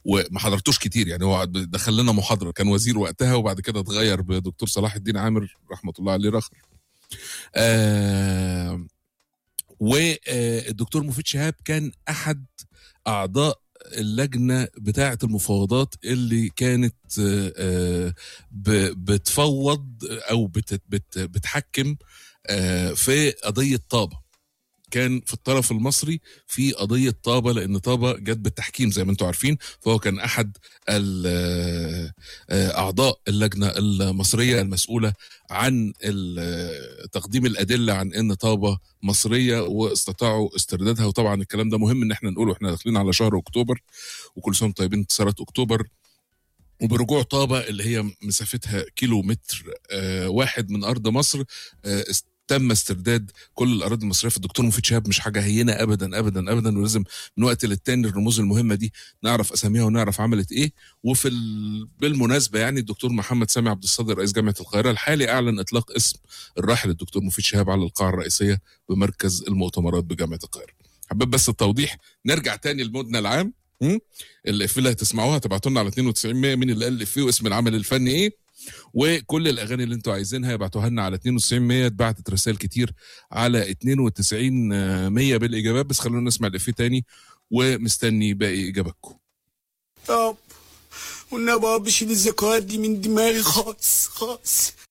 وما حضرتوش كتير يعني هو دخل لنا محاضره كان وزير وقتها وبعد كده اتغير بدكتور صلاح الدين عامر رحمه الله عليه رخر آه والدكتور مفيد شهاب كان احد اعضاء اللجنه بتاعه المفاوضات اللي كانت آه، آه، ب- بتفوض او بت- بت- بتحكم آه، في قضيه طابه كان في الطرف المصري في قضيه طابه لان طابه جت بالتحكيم زي ما انتم عارفين فهو كان احد ال- آه، آه، اعضاء اللجنه المصريه المسؤوله عن ال- تقديم الادله عن ان طابه مصريه واستطاعوا استردادها وطبعا الكلام ده مهم ان احنا نقوله احنا داخلين على شهر اكتوبر وكل سنه وانتم طيبين انتصارات اكتوبر وبرجوع طابة اللي هي مسافتها كيلو متر آه واحد من أرض مصر آه است- تم استرداد كل الاراضي المصريه فالدكتور مفيد شهاب مش حاجه هينه ابدا ابدا ابدا ولازم من وقت للتاني الرموز المهمه دي نعرف اساميها ونعرف عملت ايه وفي ال... بالمناسبه يعني الدكتور محمد سامي عبد الصادق رئيس جامعه القاهره الحالي اعلن اطلاق اسم الراحل الدكتور مفيد شهاب على القاعه الرئيسيه بمركز المؤتمرات بجامعه القاهره حبيت بس التوضيح نرجع تاني لمودنا العام م? الافيه اللي هتسمعوها تبعتوا لنا على 92 100 مين اللي قال الافيه واسم العمل الفني ايه وكل الاغاني اللي انتوا عايزينها ابعتوها لنا على 92 100 اتبعتت رسائل كتير على 92 100 بالاجابات بس خلونا نسمع الافيه تاني ومستني باقي اجاباتكم طب والنبي بشيل الذكريات دي من دماغي خالص خالص